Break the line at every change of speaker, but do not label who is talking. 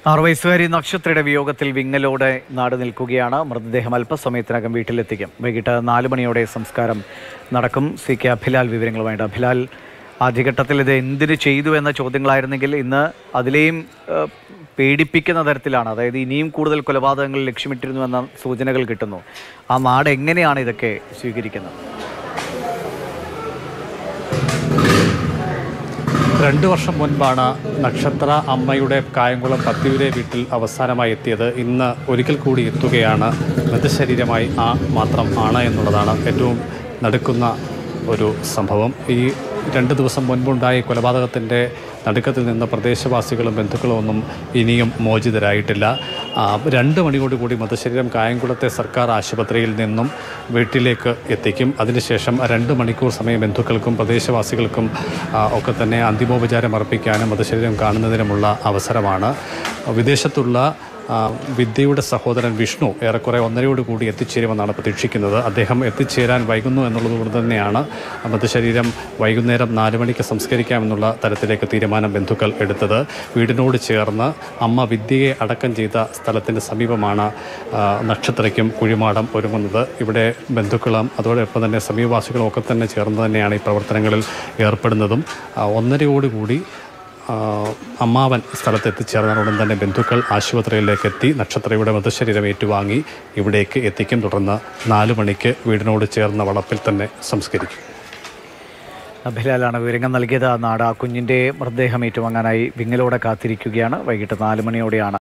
ആറു വയസ്സുകാരി നക്ഷത്രയുടെ വിയോഗത്തിൽ വിങ്ങലോടെ നാട് നിൽക്കുകയാണ് മൃതദേഹം അല്പസമയത്തിനകം വീട്ടിലെത്തിക്കും വൈകിട്ട് നാല് മണിയോടെ സംസ്കാരം നടക്കും സി കെ അഭിലാൽ വിവരങ്ങളുമായിട്ട് അഭിലാൽ ആദ്യഘട്ടത്തിൽ ഇത് എന്തിനു ചെയ്തു എന്ന ചോദ്യങ്ങളായിരുന്നെങ്കിൽ ഇന്ന് അതിലെയും ഏഹ്, പേടിപ്പിക്കുന്ന തരത്തിലാണ് അതായത് ഇനിയും കൂടുതൽ കൊലപാതകങ്ങൾ ലക്ഷ്യമിട്ടിരുന്നു എന്ന സൂചനകൾ കിട്ടുന്നു ആ നാട് എങ്ങനെയാണ് ഇതൊക്കെ സ്വീകരിക്കുന്നത്
രണ്ടു വർഷം മുൻപാണ് നക്ഷത്ര അമ്മയുടെ കായംകുളം പത്തിയൂരെ വീട്ടിൽ അവസാനമായി എത്തിയത് ഇന്ന് ഒരിക്കൽ കൂടി എത്തുകയാണ് മൃതശരീരമായി ആ മാത്രം ആണ് എന്നുള്ളതാണ് ഏറ്റവും നടുക്കുന്ന ഒരു സംഭവം ഈ രണ്ട് ദിവസം മുൻപുണ്ടായ ഈ കൊലപാതകത്തിൻ്റെ നടുക്കത്തിൽ നിന്ന് പ്രദേശവാസികളും ബന്ധുക്കളും ഒന്നും ഇനിയും മോചിതരായിട്ടില്ല ആ, രണ്ട് മണിയോടുകൂടി മൃതശരീരം കായംകുളത്തെ സർക്കാർ ആശുപത്രിയിൽ നിന്നും വീട്ടിലേക്ക് എത്തിക്കും അതിനുശേഷം രണ്ട് മണിക്കൂർ സമയം ബന്ധുക്കൾക്കും പ്രദേശവാസികൾക്കും ആ, ഒക്കെ തന്നെ അന്തിമോപചാരം അർപ്പിക്കാനും മൃതശരീരം കാണുന്നതിനുമുള്ള അവസരമാണ് വിദേശത്തുള്ള ആ, വിദ്യയുടെ സഹോദരൻ വിഷ്ണു ഏറെക്കുറെ ഒന്നരയോട് കൂടി എത്തിച്ചേരുമെന്നാണ് പ്രതീക്ഷിക്കുന്നത് അദ്ദേഹം എത്തിച്ചേരാൻ വൈകുന്നു എന്നുള്ളതുകൊണ്ട് തന്നെയാണ് മൃതശരീരം വൈകുന്നേരം നാല് മണിക്ക് സംസ്കരിക്കാമെന്നുള്ള തരത്തിലേക്ക് തീരുമാനം ബന്ധുക്കൾ എടുത്തത് വീടിനോട് ചേർന്ന് അമ്മ വിദ്യയെ അടക്കം ചെയ്ത സ്ഥലത്തിൻ്റെ സമീപമാണ് ആ, നക്ഷത്രയ്ക്കും കുഴിമാടം ഒരുങ്ങുന്നത് ഇവിടെ ബന്ധുക്കളും അതോടൊപ്പം തന്നെ സമീപവാസികളും ഒക്കെ തന്നെ ചേർന്ന് തന്നെയാണ് ഈ പ്രവർത്തനങ്ങളിൽ ഏർപ്പെടുന്നതും ആ, ഒന്നരയോടുകൂടി ആ, അമ്മാവൻ സ്ഥലത്ത് എത്തിച്ചേർന്ന ഉടൻ തന്നെ ബന്ധുക്കൾ ആശുപത്രിയിലേക്ക് എത്തി നക്ഷത്രയുടെ മൃതശരീരം ഏറ്റുവാങ്ങി ഇവിടേക്ക് എത്തിക്കും തുടർന്ന് നാലു മണിക്ക് വീടിനോട് ചേർന്ന വളപ്പിൽ തന്നെ സംസ്കരിക്കും
അഭിലാലാണ് വിവരങ്ങൾ നൽകിയത് ആ നാട് ആ കുഞ്ഞിൻ്റെ മൃതദേഹം ഏറ്റുവാങ്ങാനായി വിങ്ങലോടെ കാത്തിരിക്കുകയാണ് വൈകിട്ട് നാല് മണിയോടെയാണ്